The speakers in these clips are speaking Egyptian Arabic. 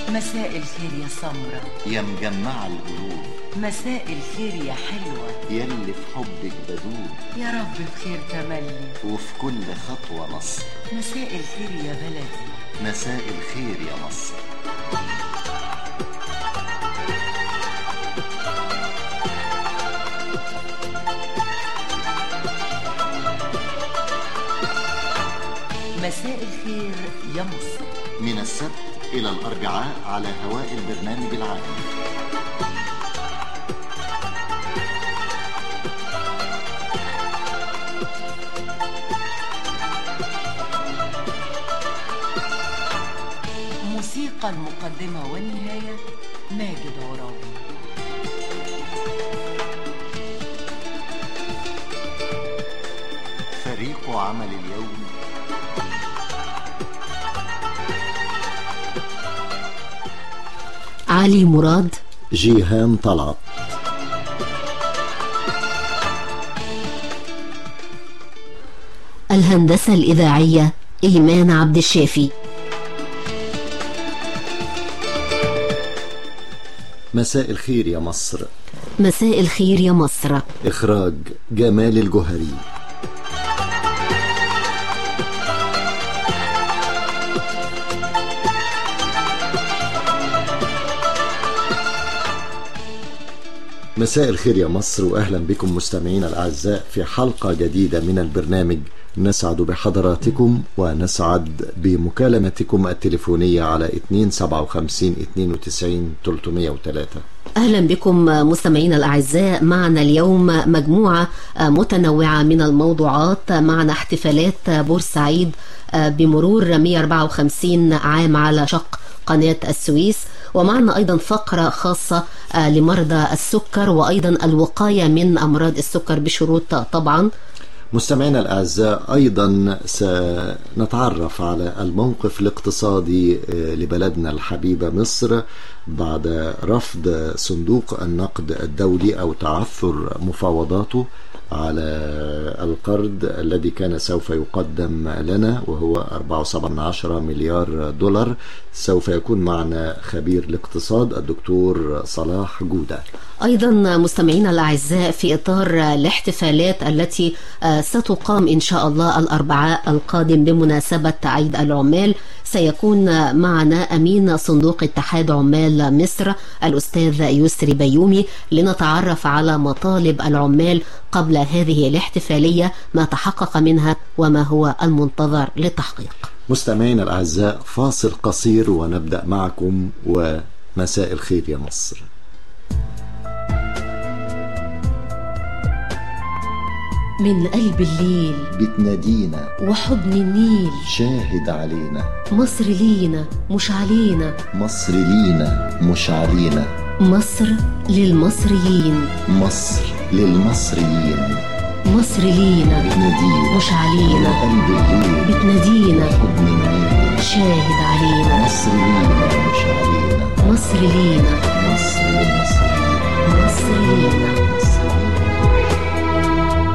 مساء الخير يا سمرة يا مجمع القلوب مساء الخير يا حلوة يلي في حبك بدوب يا رب بخير تملي وفي كل خطوة نصر مساء الخير يا بلدي مساء الخير يا مصر مساء الخير يا مصر من السبت إلى الأربعاء على هواء البرنامج العام موسيقى المقدمة والنهاية ماجد عرابي فريق عمل اليوم علي مراد جيهان طلعت الهندسة الإذاعية إيمان عبد الشافي مساء الخير يا مصر مساء الخير يا مصر إخراج جمال الجهري مساء الخير يا مصر واهلا بكم مستمعينا الاعزاء في حلقه جديده من البرنامج نسعد بحضراتكم ونسعد بمكالمتكم التليفونيه على 257 92 303 أهلا بكم مستمعينا الأعزاء معنا اليوم مجموعة متنوعة من الموضوعات معنا احتفالات بورسعيد بمرور 154 عام على شق قناة السويس ومعنا أيضا فقرة خاصة لمرضى السكر وأيضا الوقاية من أمراض السكر بشروط طبعا مستمعينا الأعزاء أيضا سنتعرف على الموقف الاقتصادي لبلدنا الحبيبة مصر بعد رفض صندوق النقد الدولي أو تعثر مفاوضاته على القرض الذي كان سوف يقدم لنا وهو 4.7 مليار دولار سوف يكون معنا خبير الاقتصاد الدكتور صلاح جودة أيضا مستمعينا الأعزاء في إطار الاحتفالات التي ستقام إن شاء الله الأربعاء القادم بمناسبة عيد العمال سيكون معنا أمين صندوق اتحاد عمال مصر الأستاذ يسري بيومي لنتعرف على مطالب العمال قبل هذه الاحتفالية ما تحقق منها وما هو المنتظر للتحقيق مستمعينا الأعزاء فاصل قصير ونبدأ معكم ومساء الخير يا مصر من قلب الليل بتنادينا وحضن النيل شاهد علينا مصر لينا مش علينا مصر لينا مش علينا مصر للمصريين مصر للمصريين مصر لينا بتنادينا مش علينا قلب الليل بتنادينا حضن النيل شاهد علينا مصر لينا مش علينا مصر لينا مصر للمصريين مصر لينا مصر لينا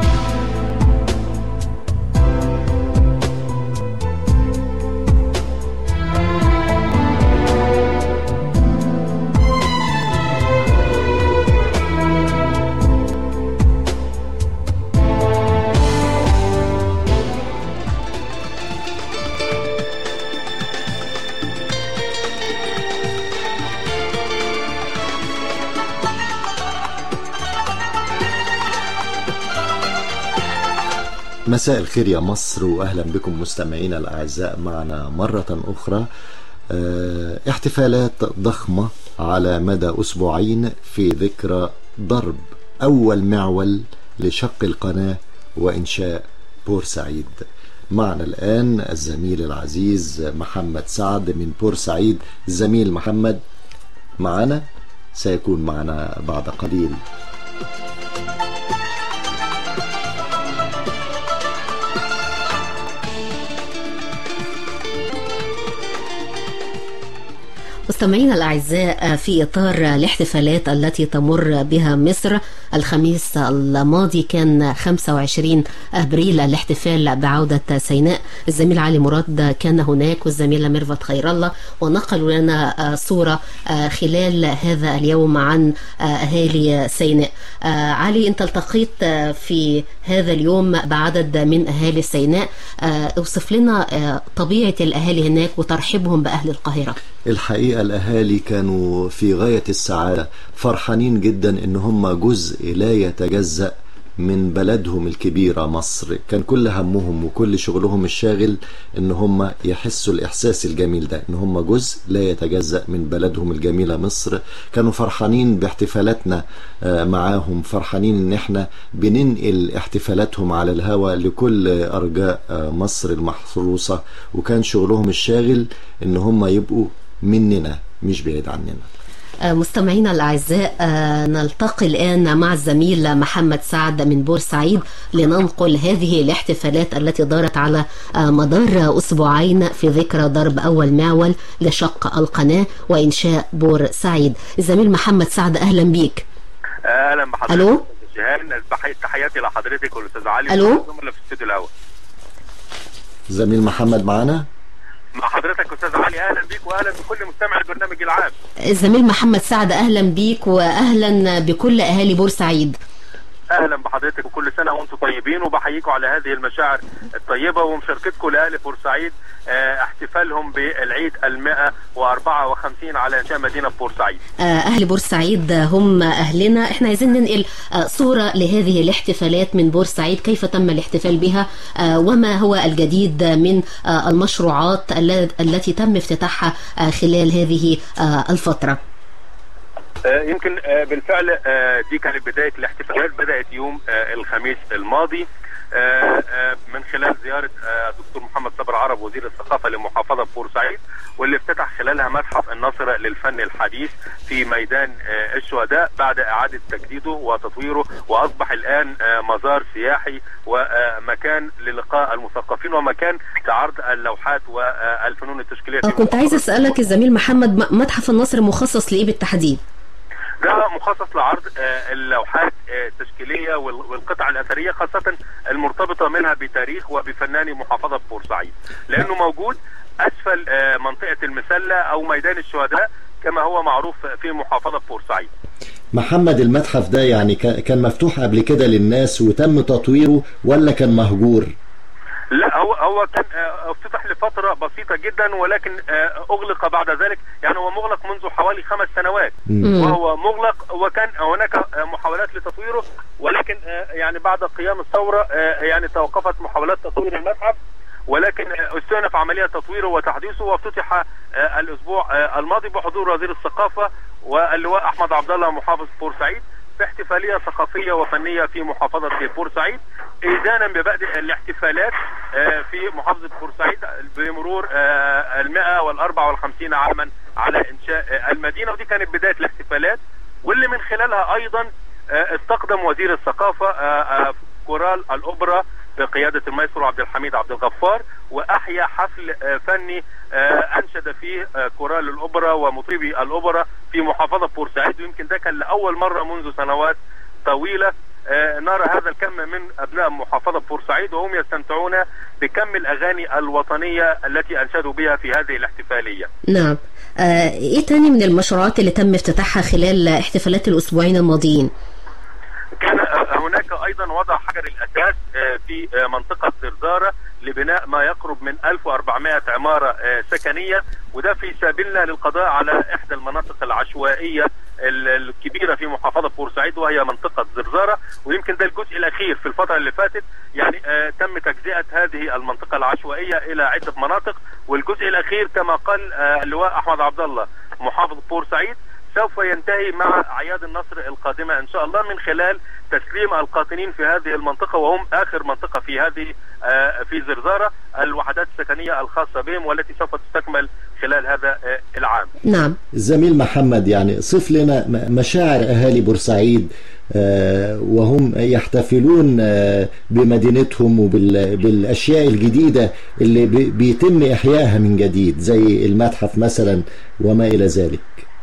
مساء الخير يا مصر واهلا بكم مستمعينا الاعزاء معنا مره اخرى اه، احتفالات ضخمه على مدى اسبوعين في ذكرى ضرب اول معول لشق القناه وانشاء بورسعيد معنا الان الزميل العزيز محمد سعد من بورسعيد الزميل محمد معنا سيكون معنا بعد قليل مستمعينا الأعزاء في إطار الاحتفالات التي تمر بها مصر الخميس الماضي كان 25 أبريل الاحتفال بعودة سيناء الزميل علي مراد كان هناك والزميلة ميرفت خير الله ونقلوا لنا صورة خلال هذا اليوم عن أهالي سيناء علي أنت التقيت في هذا اليوم بعدد من أهالي سيناء اوصف لنا طبيعة الأهالي هناك وترحيبهم بأهل القاهرة الحقيقة الأهالي كانوا في غاية السعادة فرحانين جدا إن هم جزء لا يتجزأ من بلدهم الكبيرة مصر كان كل همهم وكل شغلهم الشاغل ان هم يحسوا الاحساس الجميل ده ان هم جزء لا يتجزأ من بلدهم الجميلة مصر كانوا فرحانين باحتفالاتنا معاهم فرحانين ان احنا بننقل احتفالاتهم على الهوى لكل ارجاء مصر المحروسة وكان شغلهم الشاغل ان هم يبقوا مننا مش بعيد عننا مستمعينا الأعزاء نلتقي الآن مع الزميل محمد سعد من بورسعيد لننقل هذه الاحتفالات التي دارت على مدار أسبوعين في ذكرى ضرب أول معول لشق القناة وإنشاء بورسعيد الزميل محمد سعد أهلا بيك أهلا بحضرتك ألو جهان تحياتي لحضرتك والأستاذ علي ألو في الاستوديو الأول زميل محمد معانا مع حضرتك استاذ علي اهلا بيك واهلا بكل مستمع البرنامج العام الزميل محمد سعد اهلا بيك واهلا بكل اهالي بورسعيد اهلا بحضرتك وكل سنه وانتم طيبين وبحييكم على هذه المشاعر الطيبه ومشاركتكم لاهل بورسعيد احتفالهم بالعيد ال 154 على انشاء مدينه بورسعيد. اهل بورسعيد هم اهلنا، احنا عايزين ننقل صوره لهذه الاحتفالات من بورسعيد، كيف تم الاحتفال بها وما هو الجديد من المشروعات التي تم افتتاحها خلال هذه الفتره. يمكن بالفعل دي كانت بدايه الاحتفالات بدات يوم الخميس الماضي من خلال زياره الدكتور محمد صبر عرب وزير الثقافه لمحافظه بورسعيد واللي افتتح خلالها متحف الناصره للفن الحديث في ميدان الشهداء بعد اعاده تجديده وتطويره واصبح الان مزار سياحي ومكان للقاء المثقفين ومكان لعرض اللوحات والفنون التشكيليه كنت عايز اسالك الزميل محمد متحف النصر مخصص لايه بالتحديد؟ ده مخصص لعرض اللوحات التشكيليه والقطع الاثريه خاصه المرتبطه منها بتاريخ وبفناني محافظه بورسعيد لانه موجود اسفل منطقه المسله او ميدان الشهداء كما هو معروف في محافظه بورسعيد محمد المتحف ده يعني كان مفتوح قبل كده للناس وتم تطويره ولا كان مهجور؟ لا هو هو كان افتتح لفتره بسيطه جدا ولكن اغلق بعد ذلك يعني هو مغلق منذ حوالي خمس سنوات وهو مغلق وكان هناك محاولات لتطويره ولكن يعني بعد قيام الثوره يعني توقفت محاولات تطوير المتحف ولكن استئنف عمليه تطويره وتحديثه وافتتح الاسبوع الماضي بحضور وزير الثقافه واللواء احمد عبد الله محافظ بورسعيد في احتفاليه ثقافيه وفنيه في محافظه بورسعيد اذانا ببدء الاحتفالات في محافظه بورسعيد بمرور ال 154 عاما على انشاء المدينه ودي كانت بدايه الاحتفالات واللي من خلالها ايضا استقدم وزير الثقافه كورال الاوبرا بقيادة المايسترو عبد الحميد عبد الغفار وأحيا حفل فني أنشد فيه كورال الأوبرا ومطربي الأوبرا في محافظة بورسعيد ويمكن ده كان لأول مرة منذ سنوات طويلة نرى هذا الكم من أبناء محافظة بورسعيد وهم يستمتعون بكم الأغاني الوطنية التي أنشدوا بها في هذه الاحتفالية نعم آه إيه تاني من المشروعات اللي تم افتتاحها خلال احتفالات الأسبوعين الماضيين؟ كان هناك ايضا وضع حجر الاساس في منطقه زرزاره لبناء ما يقرب من 1400 عماره سكنيه وده في سبيلنا للقضاء على احدى المناطق العشوائيه الكبيره في محافظه بورسعيد وهي منطقه زرزاره ويمكن ده الجزء الاخير في الفتره اللي فاتت يعني تم تجزئه هذه المنطقه العشوائيه الى عده مناطق والجزء الاخير كما قال اللواء احمد عبد الله محافظ بورسعيد سوف ينتهي مع اعياد النصر القادمه ان شاء الله من خلال تسليم القاطنين في هذه المنطقه وهم اخر منطقه في هذه آه، في زرزاره الوحدات السكنيه الخاصه بهم والتي سوف تستكمل خلال هذا آه، العام. نعم زميل محمد يعني صف لنا م- مشاعر أهالي بورسعيد آه، وهم يحتفلون آه، بمدينتهم وبالأشياء الجديدة اللي بي- بيتم إحيائها من جديد زي المتحف مثلا وما إلى ذلك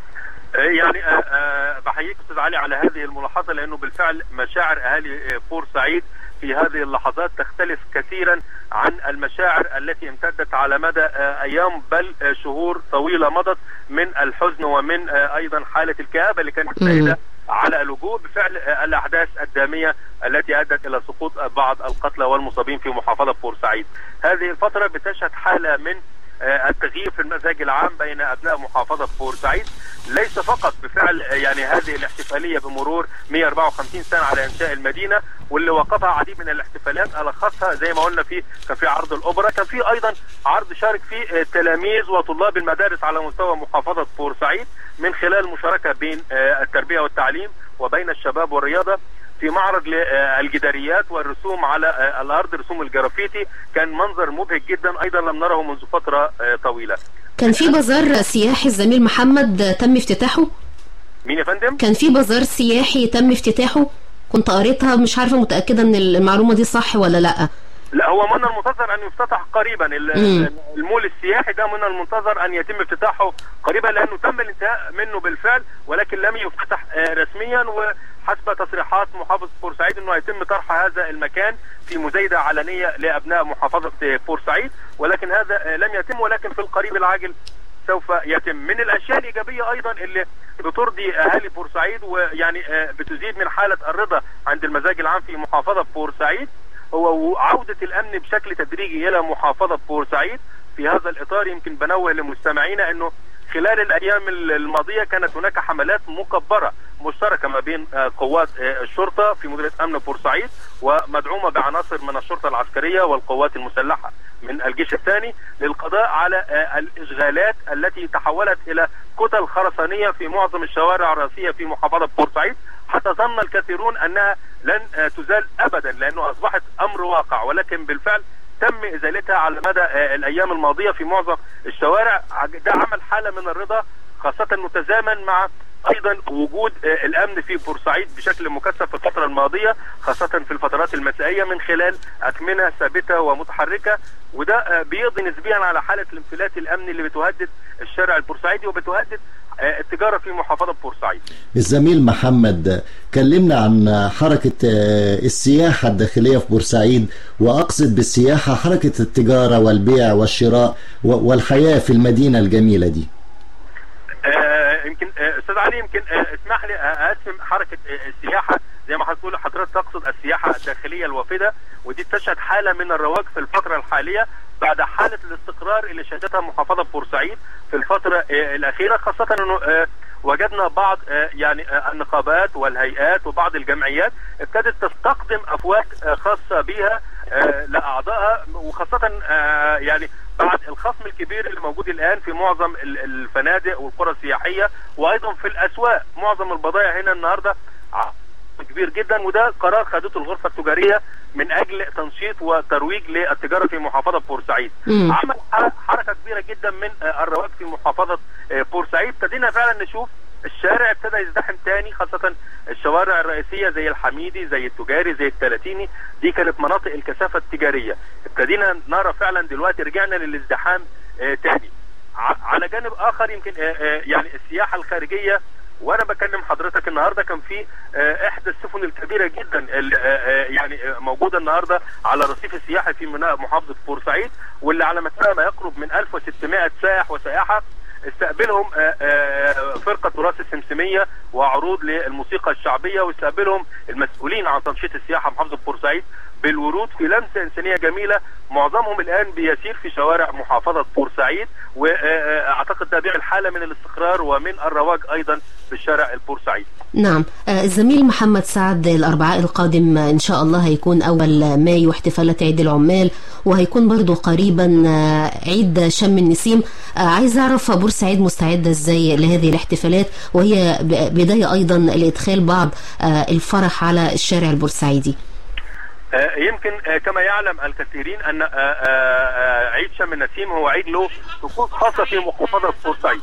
يعني آه، آه، بحييك استاذ علي على هذه الملاحظه لانه بالفعل مشاعر اهالي آه، بورسعيد في هذه اللحظات تختلف كثيرا عن المشاعر التي امتدت على مدى آه، ايام بل آه، شهور طويله مضت من الحزن ومن آه، ايضا حاله الكآبه اللي كانت مم. سائده على اللجوء بفعل آه، الاحداث الداميه التي ادت الى سقوط بعض القتلى والمصابين في محافظه بورسعيد. هذه الفتره بتشهد حاله من آه، التغيير في المزاج العام بين ابناء محافظه بورسعيد ليس فقط بفعل آه، يعني هذه الاحتفاليه بمرور 154 سنه على انشاء المدينه واللي وقفها عديد من الاحتفالات الخاصه زي ما قلنا في كان في عرض الاوبرا كان في ايضا عرض شارك فيه آه، تلاميذ وطلاب المدارس على مستوى محافظه بورسعيد من خلال مشاركه بين آه، التربيه والتعليم وبين الشباب والرياضه في معرض للجداريات والرسوم على آه، الارض رسوم الجرافيتي كان منظر مبهج جدا ايضا لم نره منذ فتره آه، طويله كان في بازار سياحي الزميل محمد تم افتتاحه مين يا فندم كان في بازار سياحي تم افتتاحه كنت قريتها مش عارفه متاكده ان المعلومه دي صح ولا لا لا هو من المنتظر ان يفتتح قريبا ال- مم. المول السياحي ده من المنتظر ان يتم افتتاحه قريبا لانه تم الانتهاء منه بالفعل ولكن لم يفتتح آه، رسميا وحسب تصريحات محافظ بورسعيد انه يتم طرح هذا المكان في مزايده علنيه لابناء محافظه آه، بورسعيد ولكن هذا آه، لم يتم ولكن في القريب العاجل سوف يتم من الاشياء الايجابيه ايضا اللي بترضي اهالي بورسعيد ويعني آه، بتزيد من حاله الرضا عند المزاج العام في محافظه بورسعيد هو عودة الأمن بشكل تدريجي إلى محافظة بورسعيد في هذا الإطار يمكن بنوه لمستمعينا أنه خلال الأيام الماضية كانت هناك حملات مكبرة مشتركة ما بين آه، قوات آه، الشرطة في مديرية أمن بورسعيد ومدعومة بعناصر من الشرطة العسكرية والقوات المسلحة من الجيش الثاني للقضاء على آه، الإشغالات التي تحولت إلى كتل خرسانية في معظم الشوارع الرئيسية في محافظة بورسعيد حتى ظن الكثيرون أنها لن آه، تزال أبدا لأنه أصبحت أمر واقع ولكن بالفعل تم ازالتها على مدى آه، الايام الماضيه في معظم الشوارع عج- ده عمل حاله من الرضا خاصه انه تزامن مع ايضا وجود آه، الامن في بورسعيد بشكل مكثف في الفتره الماضيه خاصه في الفترات المسائيه من خلال اكمنه ثابته ومتحركه وده آه، بيقضي نسبيا على حاله الانفلات الامني اللي بتهدد الشارع البورسعيدي وبتهدد آه، التجاره في محافظه بورسعيد. الزميل محمد كلمنا عن حركة آه، السياحة الداخلية في بورسعيد وأقصد بالسياحة حركة التجارة والبيع والشراء و- والحياة في المدينة الجميلة دي آه، يمكن آه، استاذ علي يمكن آه، اسمح لي آه، اقسم حركه آه، السياحه زي ما هتقول حضرتك تقصد السياحه الداخليه الوافده ودي تشهد حاله من الرواج في الفتره الحاليه بعد حاله الاستقرار اللي شهدتها محافظه بورسعيد في الفتره آه، الاخيره خاصه انه آه، وجدنا بعض آه، يعني آه، النقابات والهيئات وبعض الجمعيات ابتدت تستقدم افواج آه، خاصه بها آه، لاعضائها وخاصه آه، يعني بعد الخصم الكبير اللي موجود الان في معظم ال- الفنادق والقرى السياحيه وايضا في الاسواق معظم البضائع هنا النهارده ع- كبير جدا وده قرار خدته الغرفه التجاريه من اجل تنشيط وترويج للتجاره في محافظه بورسعيد. مم. عمل ح- حركه كبيره جدا من آه، الرواج في محافظه آه، بورسعيد ابتدينا فعلا نشوف الشارع ابتدى يزدحم تاني خاصة الشوارع الرئيسية زي الحميدي زي التجاري زي التلاتيني دي كانت مناطق الكثافة التجارية ابتدينا نرى فعلا دلوقتي رجعنا للازدحام آه، تاني ع- على جانب اخر يمكن آه، آه، يعني السياحة الخارجية وانا بكلم حضرتك النهارده كان في آه، احدى السفن الكبيره جدا اللي آه، آه، يعني آه، موجوده النهارده على الرصيف السياحي في ميناء محافظه بورسعيد واللي على مسافه ما يقرب من 1600 سائح وسائحه استقبلهم آه، آه، فرقه تراث السمسميه وعروض للموسيقى الشعبيه واستقبلهم المسؤولين عن تنشيط السياحه محافظه بورسعيد بالورود في لمسه انسانيه جميله معظمهم الان بيسير في شوارع محافظه بورسعيد واعتقد ده بيعمل حاله من الاستقرار ومن الرواج ايضا في الشارع البورسعيدي نعم آه، الزميل محمد سعد الأربعاء القادم إن شاء الله هيكون أول مايو احتفالات عيد العمال وهيكون برضو قريبا آه، عيد شم النسيم آه، عايز أعرف بورسعيد مستعدة إزاي لهذه الاحتفالات وهي ب- بداية أيضا لإدخال بعض آه، الفرح على الشارع البورسعيدي آه، يمكن آه، كما يعلم الكثيرين ان آه، آه، آه، عيد شم النسيم هو عيد له طقوس خاصه في محافظه بورسعيد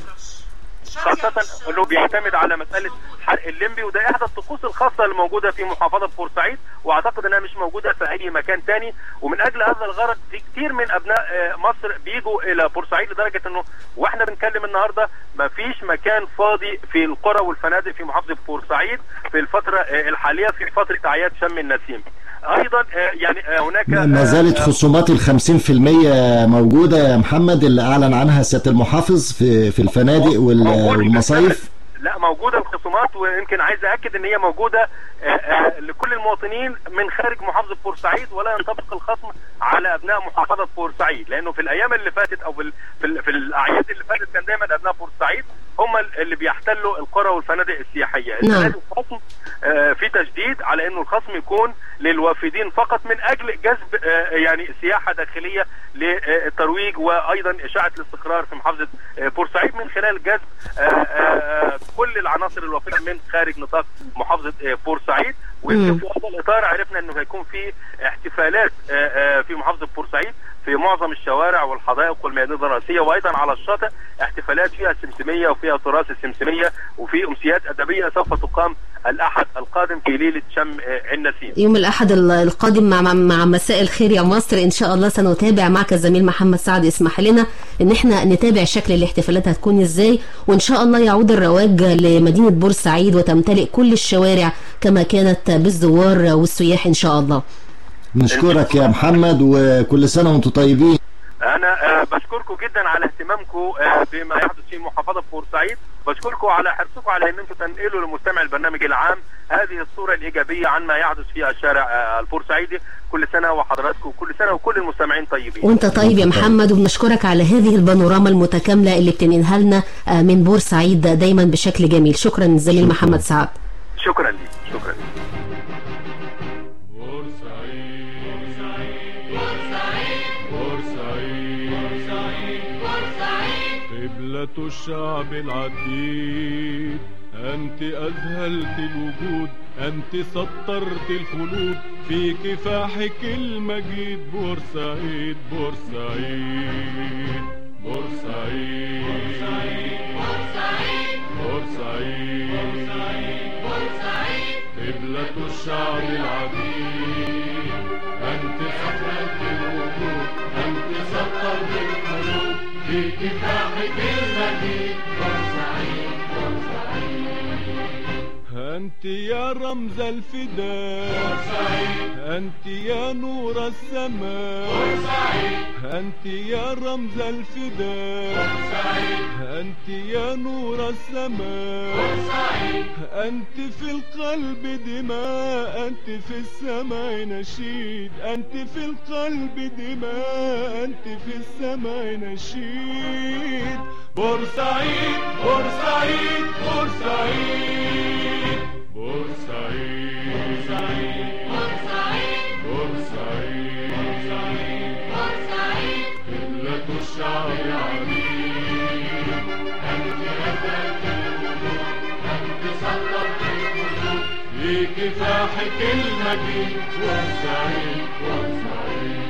خاصة انه بيعتمد على مسألة حرق الليمبي وده احدى الطقوس الخاصة اللي موجودة في محافظة بورسعيد واعتقد انها مش موجودة في اي مكان تاني ومن اجل هذا الغرض في كتير من ابناء آه، مصر بيجوا الى بورسعيد لدرجة انه واحنا بنتكلم النهاردة ما فيش مكان فاضي في القرى والفنادق في محافظة بورسعيد في الفترة آه، الحالية في فترة اعياد شم النسيم ايضا آه، يعني آه، هناك ما آه، زالت آه، خصومات ال 50% موجودة يا محمد اللي أعلن عنها سيادة المحافظ في في الفنادق وال- موجود والمصايف لا موجوده الخصومات ويمكن عايز اكد ان هي موجوده آه، آه، لكل المواطنين من خارج محافظه بورسعيد ولا ينطبق الخصم على ابناء محافظه بورسعيد لانه في الايام اللي فاتت او في, ال- في, ال- في الاعياد اللي فاتت كان دايما ابناء بورسعيد هم اللي بيحتلوا القرى والفنادق السياحيه نعم. السنة دي الخصم آه، في تشديد على انه الخصم يكون للوافدين فقط من اجل جذب آه، يعني سياحه داخليه للترويج وايضا اشاعه الاستقرار في محافظه آه، بورسعيد من خلال جذب آه، آه، كل العناصر الوافده من خارج نطاق محافظه آه، بورسعيد ويمكن مم. في هذا الاطار عرفنا انه هيكون في احتفالات آه، آه، في محافظه بورسعيد في معظم الشوارع والحدائق والميادين الرئيسيه وايضا على الشاطئ احتفالات فيها سمسميه وفيها تراث السمسميه وفي امسيات ادبيه سوف تقام الاحد القادم في ليله شم آه، النسيم. يوم الأحد ال- القادم مع, مع, مع مساء الخير يا مصر إن شاء الله سنتابع معك الزميل محمد سعد اسمح لنا إن احنا نتابع شكل الاحتفالات هتكون إزاي وإن شاء الله يعود الرواج لمدينة بورسعيد وتمتلئ كل الشوارع كما كانت بالزوار والسياح إن شاء الله نشكرك يا محمد وكل سنة وانتم طيبين انا آه، بشكركم جدا على اهتمامكم آه، بما يحدث في محافظه بورسعيد بشكركم على حرصكم على ان انتم تنقلوا لمستمع البرنامج العام هذه الصوره الايجابيه عن ما يحدث في الشارع آه، البورسعيدي كل سنه وحضراتكم كل سنه وكل المستمعين طيبين وانت طيب يا محمد وبنشكرك على هذه البانوراما المتكاملة اللي بتنقلها لنا آه، من بورسعيد دايما بشكل جميل شكرا الزميل شكراً. محمد سعد شكرا لي شكرا لي قبلة الشعب العديد أنت أذهلت الوجود أنت سطرت الخلود في كفاحك المجيد بورسعيد بورسعيد بورسعيد بورسعيد قبلة الشعب العديد أنت أذهلت الوجود أنت سطرت الخلود في كفاحك المجيد بورسعيد أنت يا رمز الفداء أنت يا نور السماء أنت يا رمز الفداء أنت يا نور السماء أنت في القلب دماء أنت في السماء نشيد أنت في القلب دماء أنت في السماء نشيد بورسعيد بورسعيد بورسعيد بورسعيد بورسعيد بورسعيد قبلة الشعب العريق أنت أذهلت الوجود أنت سطرت الخدود في كفاحك المجيد بورسعيد بورسعيد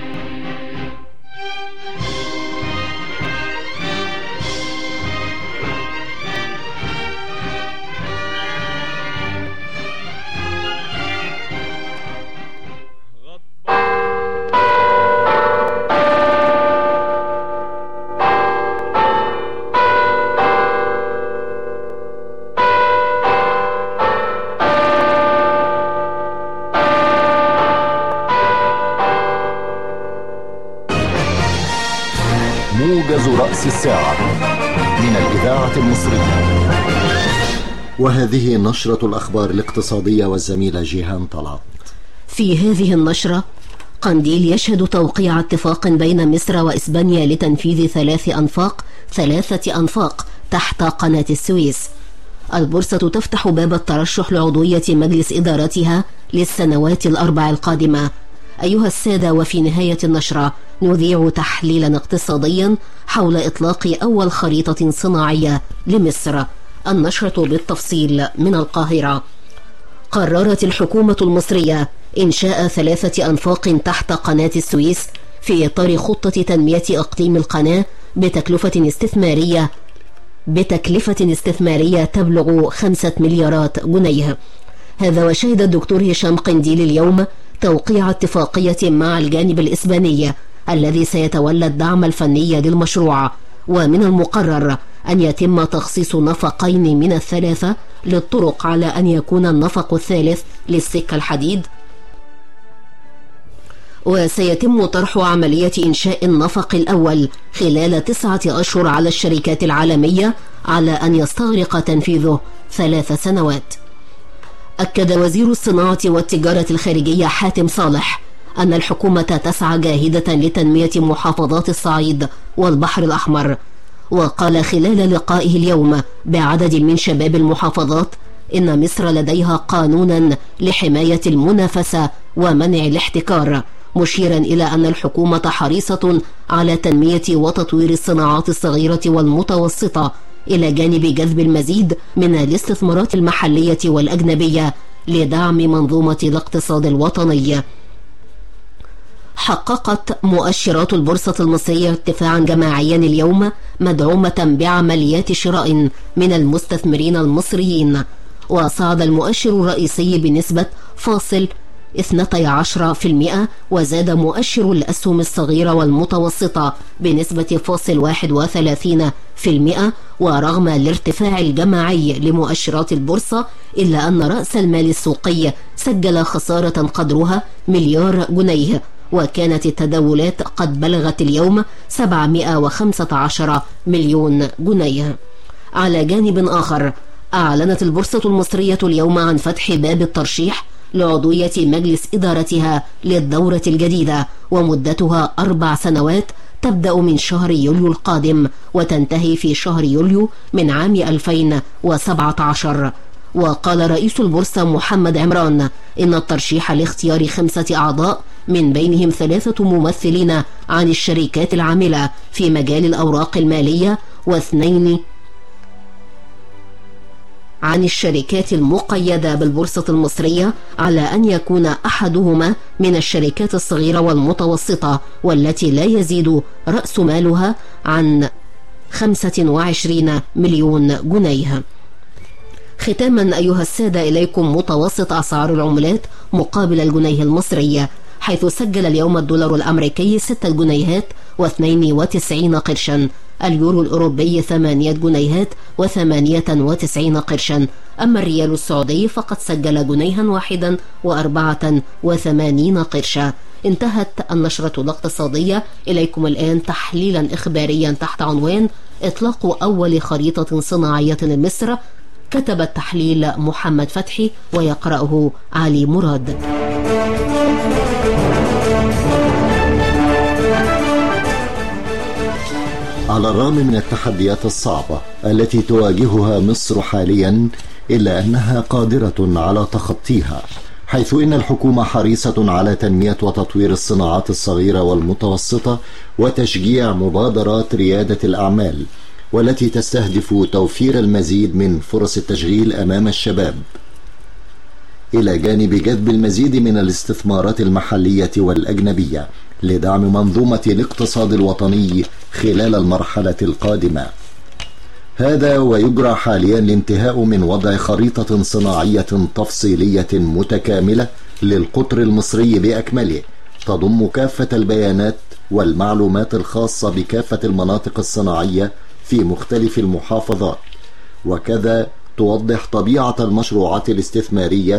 موجز رأس الساعة من الإذاعة المصرية وهذه نشرة الأخبار الاقتصادية والزميلة جيهان طلعت في هذه النشرة قنديل يشهد توقيع اتفاق بين مصر وإسبانيا لتنفيذ ثلاث أنفاق ثلاثة أنفاق تحت قناة السويس البورصة تفتح باب الترشح لعضوية مجلس إدارتها للسنوات الأربع القادمة أيها السادة وفي نهاية النشرة نذيع تحليلا اقتصاديا حول إطلاق أول خريطة صناعية لمصر النشرة بالتفصيل من القاهرة قررت الحكومة المصرية إنشاء ثلاثة أنفاق تحت قناة السويس في إطار خطة تنمية إقليم القناة بتكلفة استثمارية بتكلفة استثمارية تبلغ خمسة مليارات جنيه هذا وشهد الدكتور هشام قنديل اليوم توقيع اتفاقية مع الجانب الإسباني الذي سيتولى الدعم الفني للمشروع ومن المقرر أن يتم تخصيص نفقين من الثلاثة للطرق على أن يكون النفق الثالث للسكة الحديد وسيتم طرح عملية إنشاء النفق الأول خلال تسعة أشهر على الشركات العالمية على أن يستغرق تنفيذه ثلاث سنوات أكد وزير الصناعة والتجارة الخارجية حاتم صالح أن الحكومة تسعى جاهدة لتنمية محافظات الصعيد والبحر الأحمر وقال خلال لقائه اليوم بعدد من شباب المحافظات إن مصر لديها قانونا لحماية المنافسة ومنع الاحتكار مشيرا إلى أن الحكومة حريصة على تنمية وتطوير الصناعات الصغيرة والمتوسطة إلى جانب جذب المزيد من الاستثمارات المحلية والأجنبية لدعم منظومة الاقتصاد الوطني حققت مؤشرات البورصة المصرية ارتفاعا جماعيا اليوم مدعومة بعمليات شراء من المستثمرين المصريين وصعد المؤشر الرئيسي بنسبة فاصل 12% وزاد مؤشر الأسهم الصغيرة والمتوسطة بنسبة فاصل 31% ورغم الارتفاع الجماعي لمؤشرات البورصة إلا أن رأس المال السوقي سجل خسارة قدرها مليار جنيه وكانت التداولات قد بلغت اليوم 715 مليون جنيه على جانب آخر أعلنت البورصة المصرية اليوم عن فتح باب الترشيح لعضوية مجلس إدارتها للدورة الجديدة ومدتها أربع سنوات تبدأ من شهر يوليو القادم وتنتهي في شهر يوليو من عام 2017 وقال رئيس البورصة محمد عمران إن الترشيح لاختيار خمسة أعضاء من بينهم ثلاثة ممثلين عن الشركات العاملة في مجال الأوراق المالية واثنين عن الشركات المقيدة بالبورصة المصرية على أن يكون أحدهما من الشركات الصغيرة والمتوسطة والتي لا يزيد رأس مالها عن 25 مليون جنيه ختاما أيها السادة إليكم متوسط أسعار العملات مقابل الجنيه المصري حيث سجل اليوم الدولار الأمريكي 6 جنيهات و92 قرشا اليورو الأوروبي 8 جنيهات و98 قرشا أما الريال السعودي فقد سجل جنيها واحدا وأربعة وثمانين قرشا انتهت النشرة الاقتصادية إليكم الآن تحليلا إخباريا تحت عنوان إطلاق أول خريطة صناعية لمصر كتب التحليل محمد فتحي ويقرأه علي مراد على الرغم من التحديات الصعبة التي تواجهها مصر حاليا إلا أنها قادرة على تخطيها حيث إن الحكومة حريصة على تنمية وتطوير الصناعات الصغيرة والمتوسطة وتشجيع مبادرات ريادة الأعمال والتي تستهدف توفير المزيد من فرص التشغيل أمام الشباب إلى جانب جذب المزيد من الاستثمارات المحلية والأجنبية لدعم منظومة الاقتصاد الوطني خلال المرحلة القادمة. هذا ويجرى حاليا الانتهاء من وضع خريطة صناعية تفصيلية متكاملة للقطر المصري بأكمله تضم كافة البيانات والمعلومات الخاصة بكافة المناطق الصناعية في مختلف المحافظات وكذا توضح طبيعة المشروعات الاستثمارية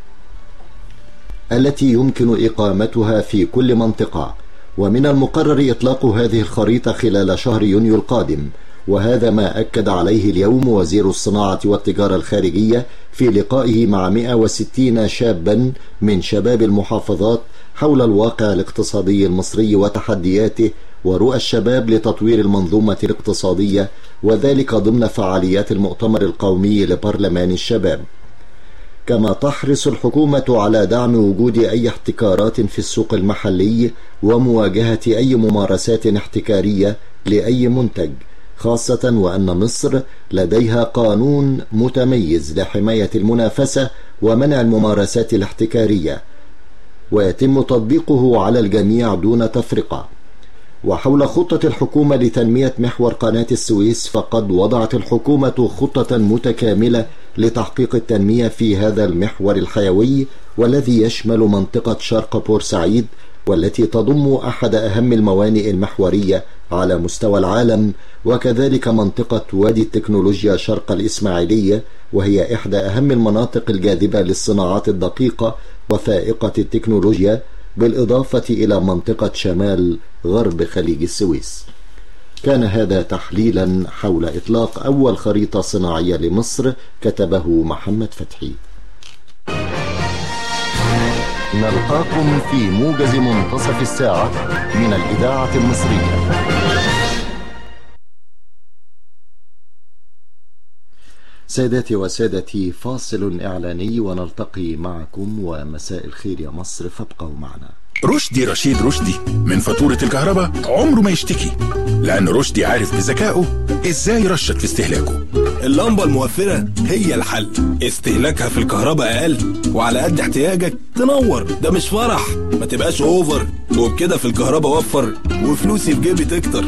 التي يمكن إقامتها في كل منطقة ومن المقرر إطلاق هذه الخريطة خلال شهر يونيو القادم وهذا ما أكد عليه اليوم وزير الصناعة والتجارة الخارجية في لقائه مع 160 شابا من شباب المحافظات حول الواقع الاقتصادي المصري وتحدياته ورؤى الشباب لتطوير المنظومة الاقتصادية وذلك ضمن فعاليات المؤتمر القومي لبرلمان الشباب كما تحرص الحكومة على دعم وجود أي احتكارات في السوق المحلي ومواجهة أي ممارسات احتكارية لأي منتج خاصة وأن مصر لديها قانون متميز لحماية المنافسة ومنع الممارسات الاحتكارية ويتم تطبيقه على الجميع دون تفرقة وحول خطة الحكومة لتنمية محور قناة السويس فقد وضعت الحكومة خطة متكاملة لتحقيق التنمية في هذا المحور الحيوي والذي يشمل منطقة شرق بورسعيد والتي تضم أحد أهم الموانئ المحورية على مستوى العالم وكذلك منطقة وادي التكنولوجيا شرق الإسماعيلية وهي إحدى أهم المناطق الجاذبة للصناعات الدقيقة وفائقة التكنولوجيا بالإضافة إلى منطقة شمال غرب خليج السويس كان هذا تحليلا حول إطلاق أول خريطة صناعية لمصر كتبه محمد فتحي نلقاكم في موجز منتصف الساعة من الإذاعة المصرية سادتي وسادتي فاصل إعلاني ونلتقي معكم ومساء الخير يا مصر فابقوا معنا رشدي رشيد رشدي من فاتورة الكهرباء عمره ما يشتكي لأن رشدي عارف بذكائه إزاي يرشد في استهلاكه اللمبة الموفرة هي الحل استهلاكها في الكهرباء أقل وعلى قد احتياجك تنور ده مش فرح ما تبقاش اوفر وبكده في الكهرباء وفر وفلوسي في جيبي تكتر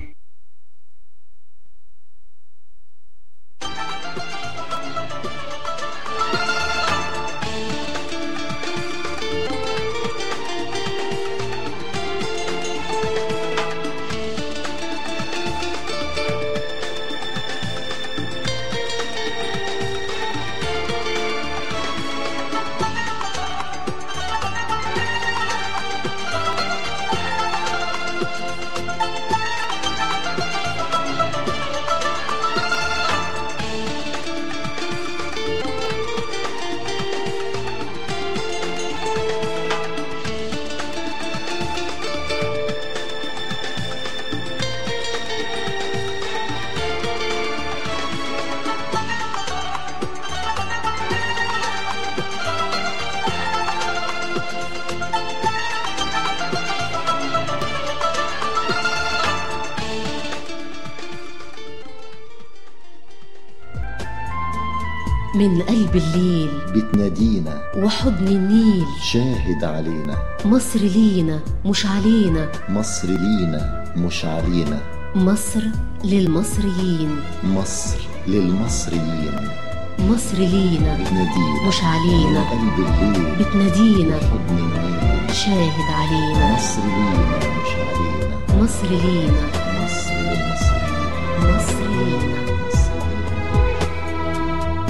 من قلب الليل بتنادينا وحضن النيل شاهد علينا مصر لينا مش علينا مصر لينا مش علينا مصر للمصريين مصر للمصريين مصر لينا بتنادينا مش علينا من قلب الليل بتنادينا حضن النيل شاهد علينا مصر لينا مش علينا مصر لينا مصر للمصريين مصر لينا مصر لينا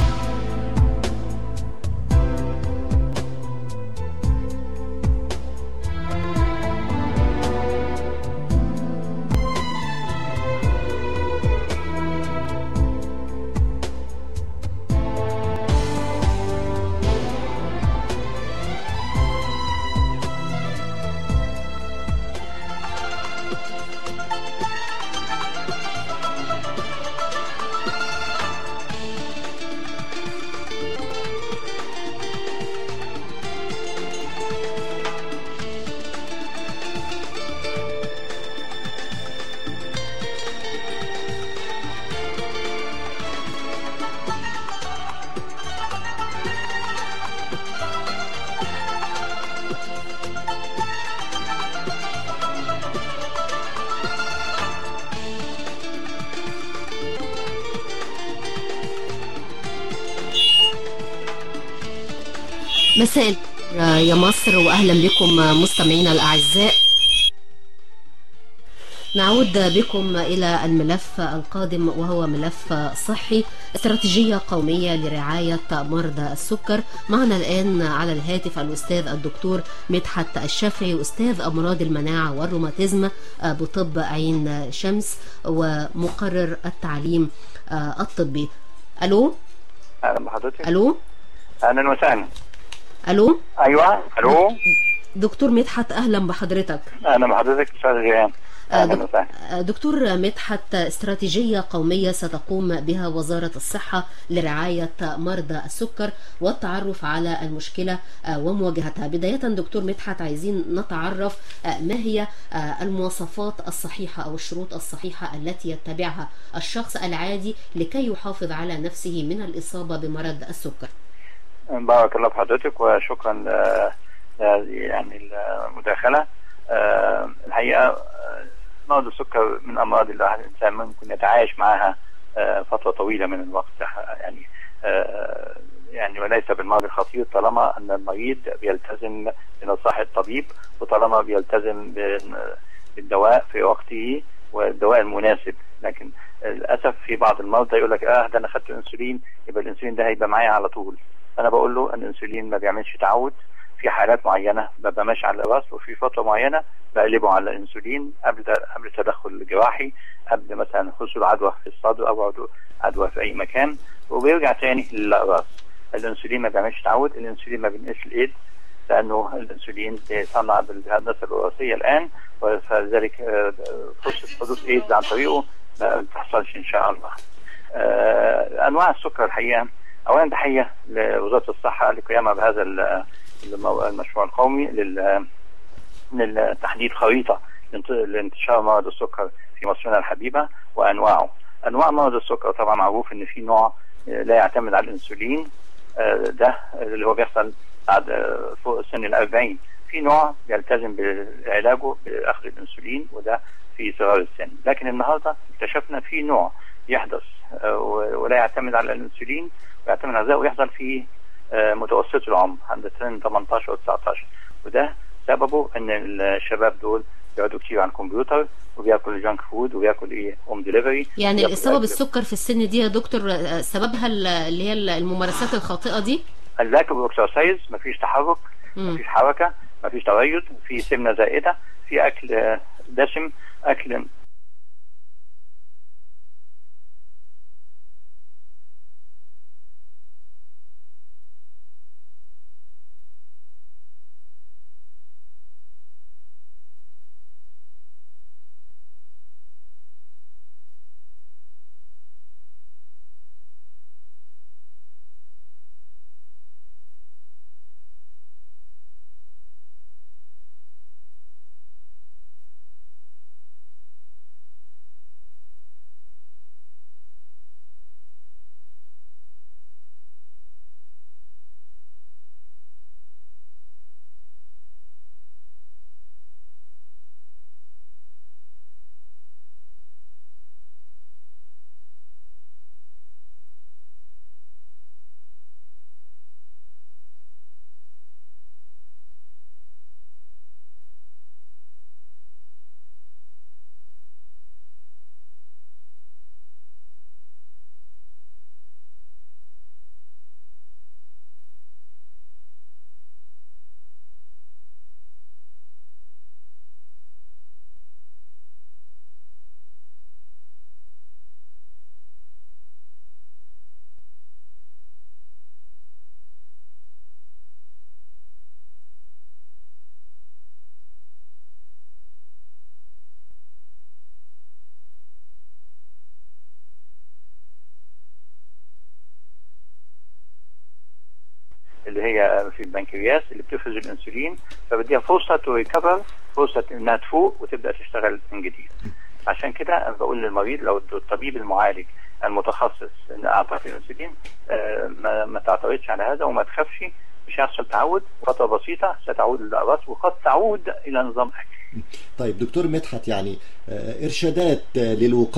مساء الخير يا مصر واهلا بكم مستمعينا الاعزاء نعود بكم الى الملف القادم وهو ملف صحي استراتيجيه قوميه لرعايه مرضى السكر معنا الان على الهاتف الاستاذ الدكتور مدحت الشافعي استاذ امراض المناعه والروماتيزم بطب عين شمس ومقرر التعليم الطبي الو اهلا بحضرتك الو اهلا وسهلا الو ايوه الو دكتور مدحت اهلا بحضرتك اهلا بحضرتك استاذ جيهان اهلا دك- وسهلا دكتور مدحت استراتيجية قومية ستقوم بها وزارة الصحة لرعاية مرضى السكر والتعرف على المشكلة آه، ومواجهتها بداية دكتور مدحت عايزين نتعرف آه، ما هي آه، المواصفات الصحيحة أو الشروط الصحيحة التي يتبعها الشخص العادي لكي يحافظ على نفسه من الإصابة بمرض السكر بارك الله في حضرتك وشكرا ل- ل- يعني المداخله آه، الحقيقه آه، مرض السكر من الامراض اللي الواحد- الانسان ممكن يتعايش معها آه، فتره طويله من الوقت يعني آه، يعني وليس بالمرض الخطير طالما ان المريض بيلتزم بنصائح الطبيب وطالما بيلتزم بال- بالدواء في وقته والدواء المناسب لكن للاسف في بعض المرضى يقول لك اه ده انا خدت انسولين يبقى الانسولين ده هيبقى معايا على طول انا بقول له ان الانسولين ما بيعملش تعود في حالات معينه ببقى ماشي على الراس وفي فتره معينه بقلبه على الانسولين قبل قبل تدخل جراحي قبل مثلا حصول عدوى في الصدر او عدوى- عدوى في اي مكان وبيرجع تاني للراس الانسولين ما بيعملش تعود الانسولين ما بينقلش الايدز لانه الانسولين بيصنع بالهندسه الوراثيه الان فلذلك آه، فرصه حدوث ايدز عن طريقه ما بتحصلش ان شاء الله. آه، انواع السكر الحقيقه اولا تحيه لوزاره الصحه لقيامها بهذا ال- المو- المشروع القومي لل- لتحديد خريطه لانت- لانتشار مرض السكر في مصرنا الحبيبه وانواعه. انواع مرض السكر طبعا معروف ان في نوع آه، لا يعتمد على الانسولين آه، ده اللي هو بيحصل بعد آه، فوق سن ال 40 في نوع بيلتزم بعلاجه باخذ الانسولين وده في صغار السن لكن النهارده اكتشفنا في نوع يحدث آه، و- ولا يعتمد على الانسولين ويعتمد على الغذاء ويحصل في آه، متوسط العمر عند سن 18 و 19 وده سببه ان الشباب دول بيقعدوا كتير على الكمبيوتر وبياكلوا جانك فود وبياكل ايه هوم ديليفري يعني الإصابة بالسكر في السن دي يا دكتور آه، سببها ال- اللي هي الممارسات الخاطئة دي اللاك اوف اكسرسايز مفيش تحرك مم. مفيش حركه مفيش تريض في سمنه زائده في اكل آه، دسم اكل اللي هي في البنكرياس اللي بتفرز الانسولين فبديها فرصه تو ريكفر فرصه انها تفوق وتبدا تشتغل من جديد عشان كده انا بقول للمريض لو الطبيب المعالج المتخصص ان اعطاك الانسولين آه، ما, ما تعترضش على هذا وما تخافش مش هيحصل تعود فتره بسيطه ستعود للاقراص وقد تعود الى نظام اكل طيب دكتور مدحت يعني آه، إرشادات آه، للوقاية